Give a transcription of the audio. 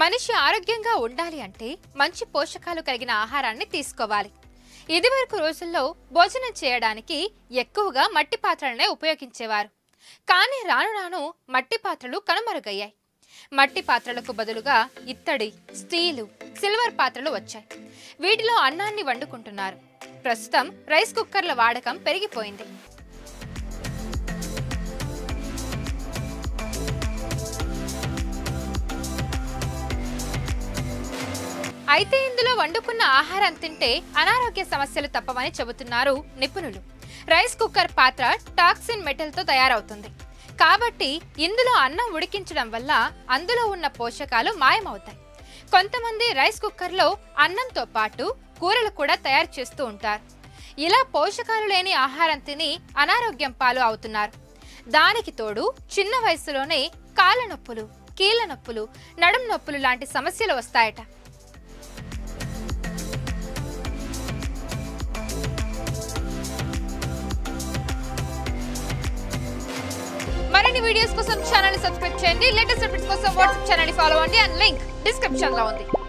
మనిషి ఆరోగ్యంగా ఉండాలి అంటే మంచి పోషకాలు కలిగిన ఆహారాన్ని తీసుకోవాలి ఇదివరకు రోజుల్లో భోజనం చేయడానికి ఎక్కువగా మట్టి పాత్రలనే ఉపయోగించేవారు కానీ రాను రాను మట్టి పాత్రలు కనుమరుగయ్యాయి మట్టి పాత్రలకు బదులుగా ఇత్తడి స్టీలు సిల్వర్ పాత్రలు వచ్చాయి వీటిలో అన్నాన్ని వండుకుంటున్నారు ప్రస్తుతం రైస్ కుక్కర్ల వాడకం పెరిగిపోయింది అయితే ఇందులో వండుకున్న ఆహారం తింటే అనారోగ్య సమస్యలు తప్పవని చెబుతున్నారు నిపుణులు రైస్ కుక్కర్ పాత్ర టాక్సిన్ మెటల్తో తయారవుతుంది కాబట్టి ఇందులో అన్నం ఉడికించడం వల్ల అందులో ఉన్న పోషకాలు మాయమవుతాయి కొంతమంది రైస్ కుక్కర్లో అన్నంతో పాటు కూరలు కూడా తయారు చేస్తూ ఉంటారు ఇలా పోషకాలు లేని ఆహారం తిని అనారోగ్యం పాలు అవుతున్నారు దానికి తోడు చిన్న వయసులోనే కాళ్ళ నొప్పులు కీళ్ళ నొప్పులు నడుం నొప్పులు లాంటి సమస్యలు వస్తాయట మరిన్ని వీడియోస్ కోసం ఛానల్ సబ్స్క్రైబ్ చేయండి లేటెస్ట్ అప్డేట్స్ కోసం వాట్సాప్ ఛానల్ ఫాలో అవ్వండి అండ్ లింక్ డిస్క్రిప్షన్ లో ఉంది